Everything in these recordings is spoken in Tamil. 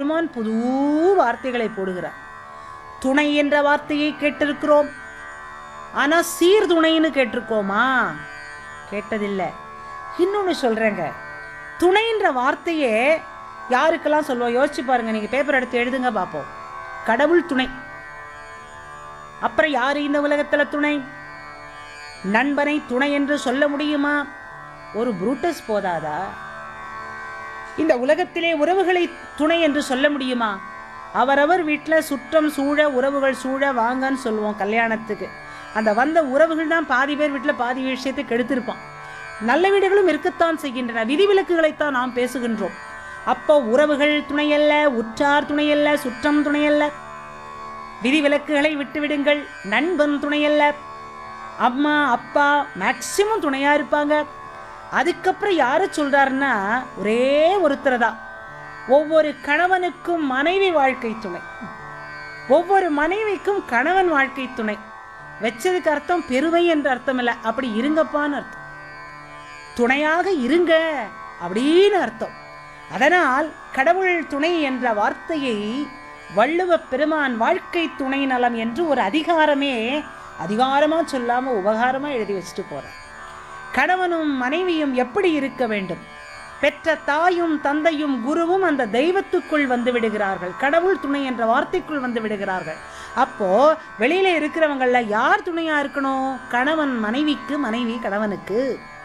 முருகப்பெருமான் புது வார்த்தைகளை போடுகிறார் துணை என்ற வார்த்தையை கேட்டிருக்கிறோம் ஆனா சீர்துணைன்னு கேட்டிருக்கோமா கேட்டதில்லை இன்னொன்று சொல்றேங்க துணைன்ற வார்த்தையே யாருக்கெல்லாம் சொல்லுவோம் யோசிச்சு பாருங்க நீங்க பேப்பர் எடுத்து எழுதுங்க பார்ப்போம் கடவுள் துணை அப்புறம் யாரு இந்த உலகத்துல துணை நண்பனை துணை என்று சொல்ல முடியுமா ஒரு புரூட்டஸ் போதாதா இந்த உலகத்திலே உறவுகளை துணை என்று சொல்ல முடியுமா அவரவர் வீட்டில் சுற்றம் சூழ உறவுகள் சூழ வாங்கன்னு சொல்லுவோம் கல்யாணத்துக்கு அந்த வந்த உறவுகள் தான் பாதி பேர் வீட்டில் பாதி விஷயத்தை கெடுத்திருப்பான் நல்ல வீடுகளும் இருக்கத்தான் செய்கின்றன விதிவிலக்குகளைத்தான் நாம் பேசுகின்றோம் அப்போ உறவுகள் துணையல்ல உற்றார் துணையல்ல சுற்றம் துணையல்ல விதிவிலக்குகளை விட்டுவிடுங்கள் நண்பன் துணையல்ல அம்மா அப்பா மேக்சிமம் துணையா இருப்பாங்க அதுக்கப்புறம் யாரை சொல்றாருன்னா ஒரே ஒருத்தர் தான் ஒவ்வொரு கணவனுக்கும் மனைவி வாழ்க்கை துணை ஒவ்வொரு மனைவிக்கும் கணவன் வாழ்க்கை துணை வச்சதுக்கு அர்த்தம் பெருமை என்ற அர்த்தம் இல்லை அப்படி இருங்கப்பான்னு அர்த்தம் துணையாக இருங்க அப்படின்னு அர்த்தம் அதனால் கடவுள் துணை என்ற வார்த்தையை வள்ளுவ பெருமான் வாழ்க்கை துணை நலம் என்று ஒரு அதிகாரமே அதிகாரமா சொல்லாம உபகாரமா எழுதி வச்சுட்டு போறார் கணவனும் மனைவியும் எப்படி இருக்க வேண்டும் பெற்ற தாயும் தந்தையும் குருவும் அந்த தெய்வத்துக்குள் வந்து விடுகிறார்கள் கடவுள் துணை என்ற வார்த்தைக்குள் வந்து விடுகிறார்கள் அப்போ வெளியில இருக்கிறவங்கள யார் துணையா இருக்கணும் கணவன் மனைவிக்கு மனைவி கணவனுக்கு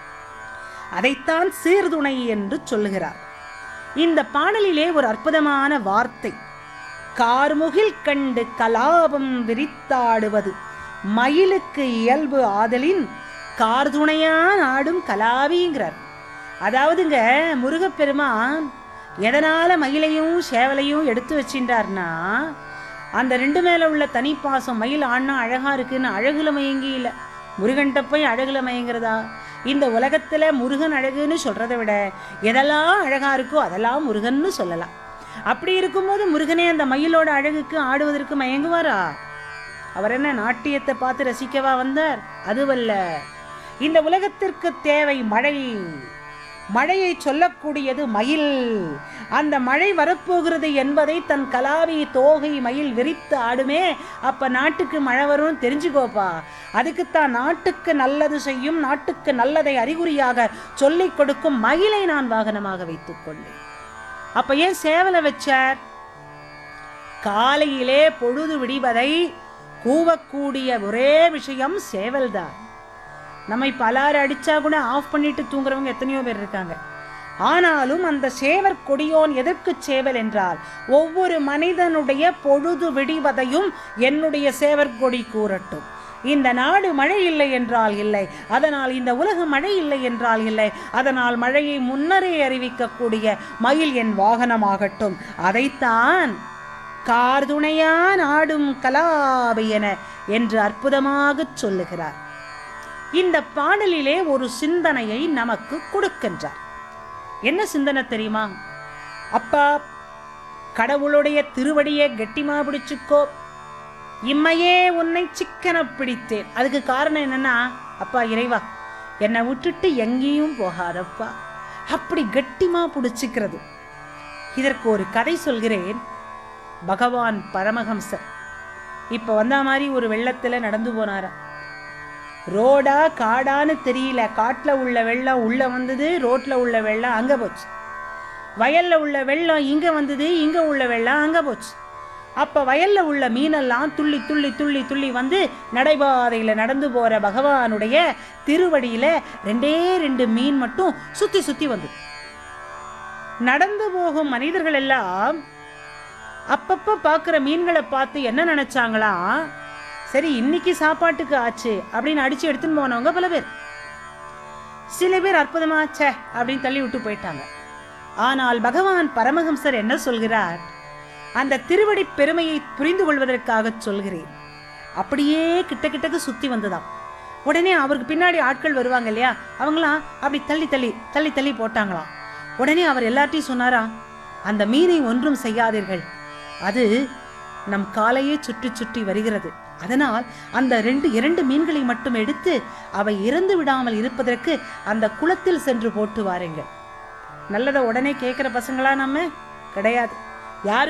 அதைத்தான் சீர்துணை என்று சொல்லுகிறார் இந்த பாடலிலே ஒரு அற்புதமான வார்த்தை கார்முகில் கண்டு கலாபம் விரித்தாடுவது மயிலுக்கு இயல்பு ஆதலின் கார்துணையா நாடும் கலாவிங்கிறார் அதாவதுங்க முருகப்பெருமான் எதனால மயிலையும் சேவலையும் எடுத்து வச்சின்றார்னா அந்த ரெண்டு மேல உள்ள தனிப்பாசம் மயில் ஆண்ணா அழகா இருக்குன்னு அழகுல மயங்கி இல்லை முருகன்ட்ட போய் அழகுல மயங்கிறதா இந்த உலகத்துல முருகன் அழகுன்னு சொல்றதை விட எதெல்லாம் அழகா இருக்கோ அதெல்லாம் முருகன்னு சொல்லலாம் அப்படி இருக்கும்போது முருகனே அந்த மயிலோட அழகுக்கு ஆடுவதற்கு மயங்குவாரா அவர் என்ன நாட்டியத்தை பார்த்து ரசிக்கவா வந்தார் அதுவல்ல இந்த உலகத்திற்கு தேவை மழை மழையை சொல்லக்கூடியது மயில் அந்த மழை வரப்போகிறது என்பதை தன் கலாவி தோகை மயில் விரித்து ஆடுமே அப்ப நாட்டுக்கு மழை வரும்னு தெரிஞ்சுக்கோப்பா அதுக்குத்தான் நாட்டுக்கு நல்லது செய்யும் நாட்டுக்கு நல்லதை அறிகுறியாக சொல்லிக் கொடுக்கும் மயிலை நான் வாகனமாக வைத்துக் கொண்டேன் அப்ப ஏன் சேவலை வச்சார் காலையிலே பொழுது விடிவதை கூவக்கூடிய ஒரே விஷயம் சேவல்தான் நம்ம இப்போ அலாரம் அடிச்சா கூட ஆஃப் பண்ணிட்டு தூங்குறவங்க எத்தனையோ பேர் இருக்காங்க ஆனாலும் அந்த சேவர் கொடியோன் எதற்கு சேவல் என்றால் ஒவ்வொரு மனிதனுடைய பொழுது விடிவதையும் என்னுடைய சேவர் கொடி கூறட்டும் இந்த நாடு மழை இல்லை என்றால் இல்லை அதனால் இந்த உலகம் மழை இல்லை என்றால் இல்லை அதனால் மழையை முன்னரே அறிவிக்கக்கூடிய மயில் என் வாகனமாகட்டும் அதைத்தான் கார்துணையா நாடும் கலாபையன என்று அற்புதமாகச் சொல்லுகிறார் இந்த பாடலிலே ஒரு சிந்தனையை நமக்கு கொடுக்கின்றார் என்ன சிந்தனை தெரியுமா அப்பா கடவுளுடைய திருவடியை கெட்டிமா பிடிச்சுக்கோ இம்மையே உன்னை சிக்கன பிடித்தேன் அதுக்கு காரணம் என்னன்னா அப்பா இறைவா என்னை விட்டுட்டு எங்கேயும் போகாதப்பா அப்படி கெட்டிமா பிடிச்சிக்கிறது இதற்கு ஒரு கதை சொல்கிறேன் பகவான் பரமஹம்சர் இப்போ வந்த மாதிரி ஒரு வெள்ளத்தில் நடந்து போனாரா ரோடா காடான்னு தெரியல காட்டில் உள்ள வெள்ளம் உள்ளே வந்தது ரோட்டில் உள்ள வெள்ளம் அங்கே போச்சு வயலில் உள்ள வெள்ளம் இங்கே வந்தது இங்கே உள்ள வெள்ளம் அங்கே போச்சு அப்போ வயலில் உள்ள மீனெல்லாம் துள்ளி துள்ளி துள்ளி துள்ளி வந்து நடைபாதையில் நடந்து போகிற பகவானுடைய திருவடியில் ரெண்டே ரெண்டு மீன் மட்டும் சுற்றி சுற்றி வந்தது நடந்து போகும் மனிதர்கள் எல்லாம் அப்பப்போ பார்க்குற மீன்களை பார்த்து என்ன நினச்சாங்களாம் சரி இன்னைக்கு சாப்பாட்டுக்கு ஆச்சு அப்படின்னு அடிச்சு எடுத்துன்னு போனவங்க பல பேர் சில பேர் அற்புதமா ச்சே அப்படின்னு தள்ளி விட்டு போயிட்டாங்க ஆனால் பகவான் பரமஹம்சர் என்ன சொல்கிறார் அந்த திருவடி பெருமையை புரிந்து கொள்வதற்காக சொல்கிறேன் அப்படியே கிட்ட கிட்டக்கு சுத்தி வந்ததாம் உடனே அவருக்கு பின்னாடி ஆட்கள் வருவாங்க இல்லையா அவங்களாம் அப்படி தள்ளி தள்ளி தள்ளி தள்ளி போட்டாங்களாம் உடனே அவர் எல்லார்ட்டையும் சொன்னாரா அந்த மீனை ஒன்றும் செய்யாதீர்கள் அது நம் காலையே சுற்றி சுற்றி வருகிறது அதனால் அந்த ரெண்டு இரண்டு மீன்களை மட்டும் எடுத்து அவை இறந்து விடாமல் இருப்பதற்கு அந்த குளத்தில் சென்று போட்டு வாருங்கள் நல்லதை உடனே கேட்குற பசங்களா நம்ம கிடையாது யாரு